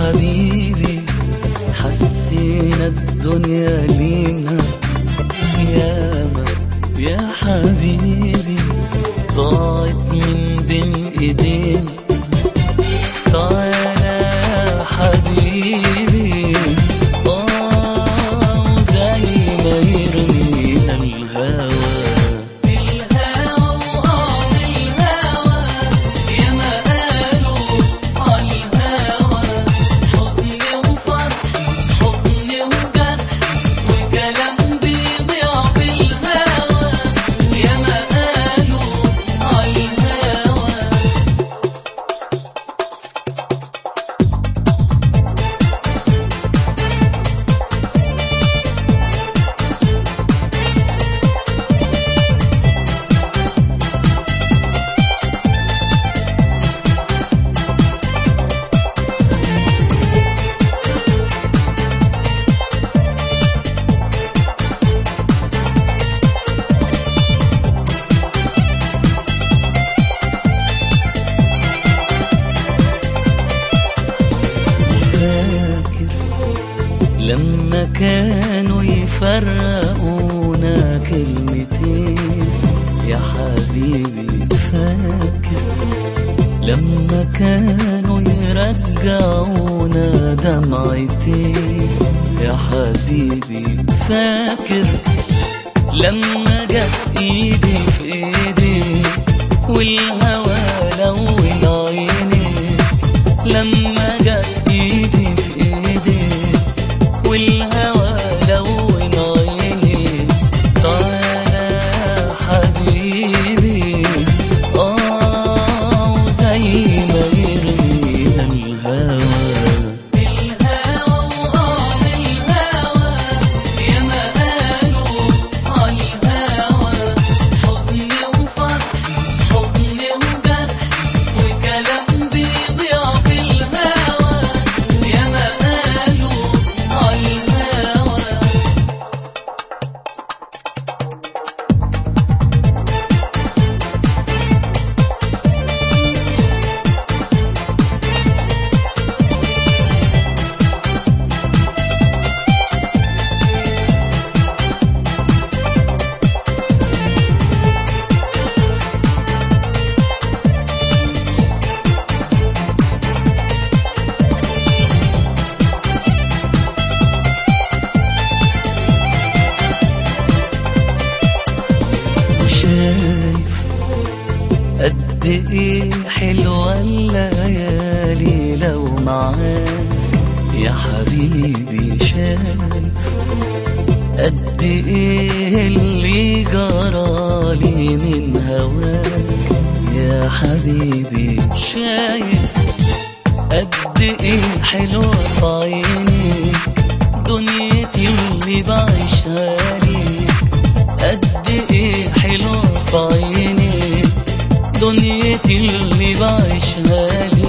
حبيبي حسينا الدنيا لينا ياما يا حبيبي ضاعت من بين ايدينا تعالى يا حبيبي اه زي ما يرمينا الهوى الهوى وآه الهوى يا ما قالوا عالهوى حزن وفرح حضن وجرح وكلام بيضيع في الهوى يا ما قالوا عالهوى فاكر لما كانوا يفرقونا كلمتين يا حبيبي فاكر لما كانوا يرجعونا دمعتين يا حبيبي فاكر لما جت ايدي في ايدي والهوى لون عيني لما جت ايدي في ايدي والهوى لون عيني تعالى يا حبيبي اه زي ما يرمينا الهوى الهوى وآه الهوى يا ما قالوا عالهوى حزن وفرح حضن وجرح وكلام بيضيع في الهوى يا ما قالوا عالهوى وشايف قد ايه حلوة الليالي لو معاك يا حبيبي شايف قد ايه اللي جرالي من هواك يا حبيبي شايف قد ايه حلوة في عينيك دنيتي اللي بعيشها ليك قد ايه حلوة في عيني دنيتي اللي بعيشها لي